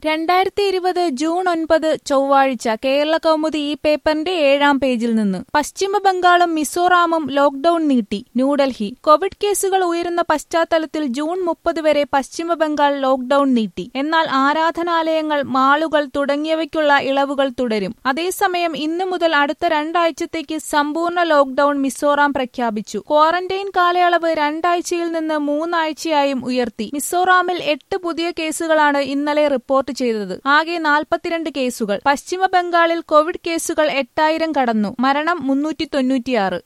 രണ്ടായിരത്തി ഇരുപത് ജൂൺ ഒൻപത് ചൊവ്വാഴ്ച കേരള കൗമുദി ഈ പേപ്പറിന്റെ ഏഴാം പേജിൽ നിന്ന് പശ്ചിമ ബംഗാളും മിസോറാമും ലോക്ഡൌൺ നീട്ടി ന്യൂഡൽഹി കോവിഡ് കേസുകൾ ഉയരുന്ന പശ്ചാത്തലത്തിൽ ജൂൺ മുപ്പത് വരെ പശ്ചിമ ബംഗാൾ ലോക്ഡൌൺ നീട്ടി എന്നാൽ ആരാധനാലയങ്ങൾ മാളുകൾ തുടങ്ങിയവയ്ക്കുള്ള ഇളവുകൾ തുടരും അതേസമയം ഇന്നു മുതൽ അടുത്ത രണ്ടാഴ്ചത്തേക്ക് സമ്പൂർണ്ണ ലോക്ഡൌൺ മിസോറാം പ്രഖ്യാപിച്ചു ക്വാറന്റൈൻ കാലയളവ് രണ്ടാഴ്ചയിൽ നിന്ന് മൂന്നാഴ്ചയായും ഉയർത്തി മിസോറാമിൽ എട്ട് പുതിയ കേസുകളാണ് ഇന്നലെ റിപ്പോർട്ട് ചെയ്തത് ആകെ നാൽപ്പത്തിരണ്ട് കേസുകൾ പശ്ചിമ ബംഗാളിൽ കോവിഡ് കേസുകൾ എട്ടായിരം കടന്നു മരണം മുന്നൂറ്റി തൊണ്ണൂറ്റിയാറ്